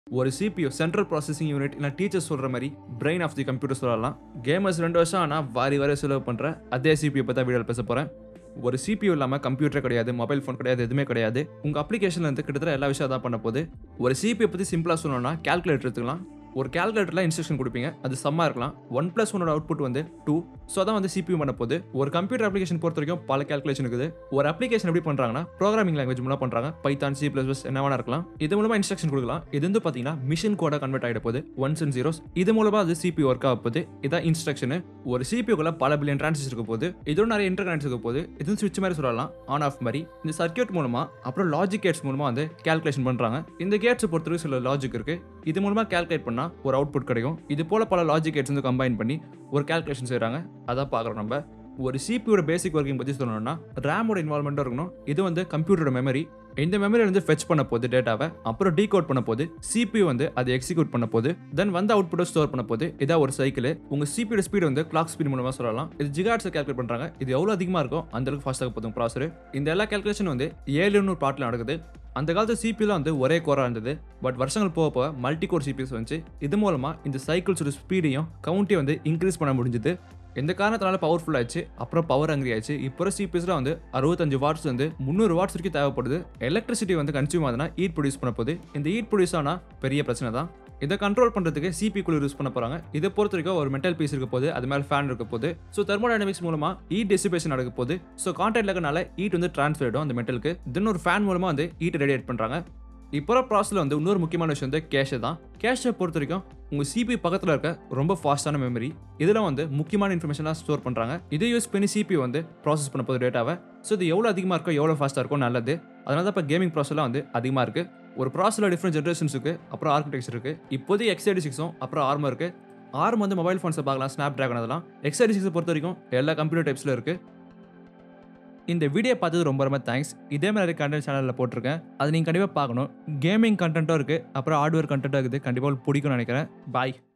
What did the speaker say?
ஒரு CPU central processing unit இல்லை teacher சொல்கிற மாதிரி பிரெயின் ஆஃப் தி கம்ப்யூட்டர் சொல்லலாம் கேமர்ஸ் ரெண்டு வருஷம் ஆனால் வாரி வாரி செலவு பண்ணுற அதே சிபியூ பற்றி வீடியோவில் பேச போகிறேன் ஒரு சிபியூ இல்லாமல் கம்ப்யூட்டர் கிடையாது மொபைல் ஃபோன் கிடையாது எதுவுமே கிடையாது உங்கள் அப்ளிகேஷனில் இருந்து கிட்டத்தட்ட எல்லா விஷயம் அதான் பண்ண போகுது ஒரு சிபியூ பற்றி சிம்பிளாக சொல்லணும்னா கால்குலேட்டர் எடுத்துக்கலாம் ஒரு கால்குலேட்டரில் இன்ஸ்ட்ரக்ஷன் கொடுப்பீங்க அது சம்மா இருக்கலாம் ஒன் ப்ளஸ் ஒன்னோட அவுட்புட் வந்து டூ ஸோ அதான் வந்து சிபியூ பண்ண போகுது ஒரு கம்ப்யூட்டர் அப்ளிகேஷன் பொறுத்த வரைக்கும் பல கால்குலேஷன் இருக்குது ஒரு அப்ளிகேஷன் எப்படி பண்ணுறாங்கன்னா ப்ரோக்ராமிங் லாங்குவேஜ் மூலம் பண்ணுறாங்க பைத்தான் சி ப்ளஸ் ப்ளஸ் என்ன வேணா இருக்கலாம் இது மூலமாக இன்ஸ்ட்ரக்ஷன் கொடுக்கலாம் இது வந்து பார்த்தீங்கன்னா மிஷின் கோட கன்வெர்ட் ஆகிட போகுது ஒன்ஸ் அண்ட் ஜீரோஸ் இது மூலமாக அது சிபி ஒர்க் ஆக போகுது இதான் இன்ஸ்ட்ரக்ஷன் ஒரு சிபியூக்குள்ள பல பில்லியன் டிரான்சிஸ் இருக்க போகுது இதோட நிறைய இன்டர் கனெக்ட்ஸ் இருக்க போகுது இது ஸ்விட்ச் மாதிரி சொல்லலாம் ஆன் ஆஃப் மாதிரி இந்த சர்க்கியூட் மூலமா அப்புறம் லாஜிக் கேட்ஸ் மூலமா வந்து கால்குலேஷன் பண்றாங்க இந்த கேட்ஸ் பொறுத்தவரை சில லாஜிக் இருக்கு இது மூலமா கால்குலேட் பண்ணா ஒரு அவுட்புட் கிடைக்கும் இது போல பல லாஜிக் கேட்ஸ் வந்து கம்பைன் பண்ணி ஒரு கால்குலேஷன் செய்றாங்க அதான் பார்க்குறோம் நம்ம ஒரு சிபியோட பேசிக் ஒர்க்கிங் பற்றி சொல்லணும்னா ரேமோட இன்வால்மெண்ட்டாக இருக்கணும் இது வந்து கம்ப்யூட்டரோட மெமரி இந்த மெமரி வந்து ஃபெச் பண்ண போகுது டேட்டாவை அப்புறம் டீகோட் பண்ண போகுது சிபியூ வந்து அதை எக்ஸிக்யூட் பண்ண போகுது தென் வந்து அவுட்புட்டை ஸ்டோர் பண்ண போகுது இதான் ஒரு சைக்கிள் உங்க சிபியோட ஸ்பீடு வந்து கிளாக் ஸ்பீட் மூலமா சொல்லலாம் இது ஜிகாட்ஸை கால்குலேட் பண்றாங்க இது எவ்வளவு அதிகமா இருக்கும் அந்த அளவுக்கு ஃபாஸ்ட்டாக போதும் ப்ராசர் இந்த எல்லா கால்குலேஷன் வந்து ஏழுநூறு பாட்டில் நடக்குது அந்த காலத்து சிபியூலாம் வந்து ஒரே கோரா இருந்தது பட் வருஷங்கள் போக போக மல்டி கோர் சிபிஎஸ் வந்துச்சு இது மூலமா இந்த சைக்கிள்ஸோட ஸ்பீடையும் கவுண்ட்டையும் வந்து இன்க்ரீஸ் பண்ண முடிஞ்சுது இந்த காரணத்தினால பவர்ஃபுல் ஆச்சு அப்புறம் பவர் அங்கிரி ஆச்சு இப்போ சிபிஎஸ்ல வந்து அறுபத்தஞ்சு வாட்ஸ் வந்து முந்நூறு வாட்ஸ் வரைக்கும் தேவைப்படுது எலக்ட்ரிசிட்டி வந்து கன்சியூம் ஆகுதுன்னா ஹீட் ப்ரொடியூஸ் பண்ண போகுது இந்த ஹீட் ப்ரொடியூஸ் ஆனால் பெரிய பிரச்சனை தான் இதை கண்ட்ரோல் பண்ணுறதுக்கு சிபி குழு யூஸ் பண்ண போகிறாங்க இதை பொறுத்த வரைக்கும் ஒரு மெட்டல் பீஸ் இருக்க போது அது மேலே ஃபேன் இருக்க போது ஸோ தெர்மோடைனமிக்ஸ் மூலமாக ஹீட் டெசிபேஷன் நடக்க போகுது ஸோ கான்டாக்ட் இருக்கனால ஹீட் வந்து ட்ரான்ஸ்ஃபர் ஆகிடும் அந்த மெட்டலுக்கு தென் ஒரு ஃபேன் மூலமாக வந்து ஹீட் ரேடியேட் பண்ணுறாங்க இப்போ ப்ராசஸில் வந்து இன்னொரு முக்கியமான விஷயம் வந்து கேஷை தான் கேஷை பொறுத்த வரைக்கும் உங்கள் சிபி பக்கத்தில் இருக்க ரொம்ப ஃபாஸ்ட்டான மெமரி இதில் வந்து முக்கியமான இன்ஃபர்மேஷன்லாம் ஸ்டோர் பண்ணுறாங்க இதை யூஸ் பண்ணி சிபி வந்து ப்ராசஸ் பண்ண போகுது டேட்டாவை ஸோ இது எவ்வளோ அதிகமாக இருக்கோ எவ்வளோ ஃபாஸ்ட்டாக இருக்கோ நல்லது அதனால தான் இப்போ கேமிங் ப்ராசஸ்லாம் வந்து அதிகமாக இருக்குது ஒரு ப்ராசஸில் டிஃப்ரெண்ட் ஜென்ரேஷன்ஸ் இருக்குது அப்புறம் ஆர்கிடெக்சர் இருக்குது இப்போதைக்கு எக்ஸ்ஐடி சிக்ஸும் அப்புறம் ஆர்மம் இருக்குது ஆர்ம் வந்து மொபைல் ஃபோன்ஸை பார்க்கலாம் ஸ்னாப் ட்ராகன் அதெல்லாம் எக்ஸ்ஐடி சிக்ஸை பொறுத்த வரைக்கும் எல்லா கம்ப்யூட்டர் டைப்ஸில் இருக்குது இந்த வீடியோ பார்த்தது ரொம்ப ரொம்ப தேங்க்ஸ் இதே மாதிரி கண்டென்ட் சேனலில் போட்டிருக்கேன் அது நீங்கள் கண்டிப்பாக பார்க்கணும் கேமிங் கண்டென்ட்டும் இருக்குது அப்புறம் ஹார்ட்வேர் கண்டென்ட்டும் இருக்குது கண்டிப்பாக உங்களுக்கு பிடிக்கும்னு நினைக்கிறேன் பாய்